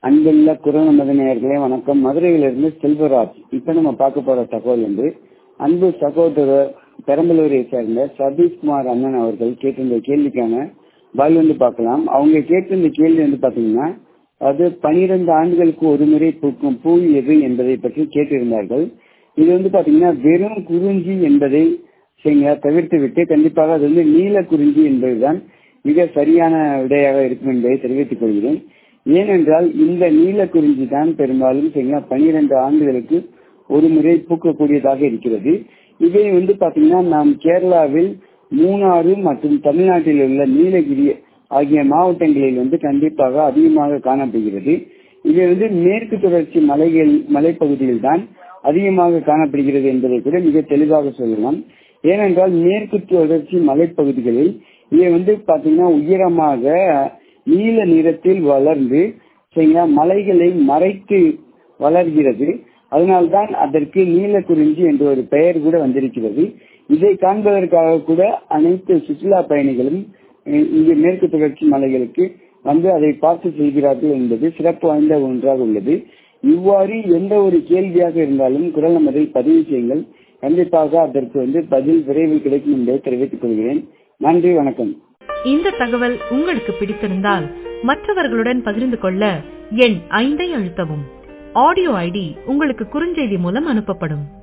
அன்புள்ள குரல் மதநேயர்களே வணக்கம் மதுரையிலிருந்து செல்வராஜ் இப்ப நம்ம பார்க்க போற தகவல் வந்து அன்பு சகோதரர் பெரம்பலூரை சேர்ந்த சதீஷ்குமார் அண்ணன் அவர்கள் கேட்டிருந்த கேள்விக்கான பதில் வந்து பார்க்கலாம் அவங்க கேட்டிருந்த கேள்வி வந்து பாத்தீங்கன்னா அது பனிரெண்டு ஆண்டுகளுக்கு ஒரு முறை பூக்கும் பூ எது என்பதை பற்றி கேட்டிருந்தார்கள் இது வந்து பாத்தீங்கன்னா வெறும் குறிஞ்சி என்பதை சரிங்களா தவிர்த்து விட்டு கண்டிப்பாக அது வந்து நீல குறிஞ்சி என்பதுதான் மிக சரியான விடையாக இருக்கும் என்பதை தெரிவித்துக் கொள்கிறேன் ஏனென்றால் இந்த நீல குறிஞ்சி தான் பெரும்பாலும் சரிங்களா பனிரெண்டு ஆண்டுகளுக்கு ஒரு முறை பூக்கக்கூடியதாக இருக்கிறது இதை வந்து பாத்தீங்கன்னா நாம் கேரளாவில் மூணாறு மற்றும் தமிழ்நாட்டில் உள்ள நீலகிரி ஆகிய மாவட்டங்களில் வந்து கண்டிப்பாக அதிகமாக காணப்படுகிறது இது வந்து மேற்கு தொடர்ச்சி மலைகள் மலைப்பகுதியில் தான் அதிகமாக காணப்படுகிறது என்பதை கூட மிக தெளிவாக சொல்லலாம் ஏனென்றால் மேற்கு தொடர்ச்சி மலைப்பகுதிகளில் இதை வந்து பாத்தீங்கன்னா உயரமாக நீல நிறத்தில் வளர்ந்து சரிங்களா மலைகளை மறைத்து வளர்கிறது அதனால்தான் அதற்கு நீல குறிஞ்சி என்ற ஒரு பெயர் கூட வந்திருக்கிறது இதை காண்பதற்காக கூட அனைத்து சுற்றுலா பயணிகளும் இங்கு மேற்கு தொடர்ச்சி மலைகளுக்கு வந்து அதை பார்த்து செல்கிறார்கள் என்பது சிறப்பு வாய்ந்த ஒன்றாக உள்ளது இவ்வாறு எந்த ஒரு கேள்வியாக இருந்தாலும் குரல் நமதை பதிவு செய்யுங்கள் கண்டிப்பாக அதற்கு வந்து பதில் விரைவில் கிடைக்கும் என்பதை தெரிவித்துக் கொள்கிறேன் நன்றி வணக்கம் இந்த தகவல் உங்களுக்கு பிடித்திருந்தால் மற்றவர்களுடன் பகிர்ந்து கொள்ள எண் ஐந்தை அழுத்தவும் ஆடியோ ஐடி உங்களுக்கு குறுஞ்செய்தி மூலம் அனுப்பப்படும்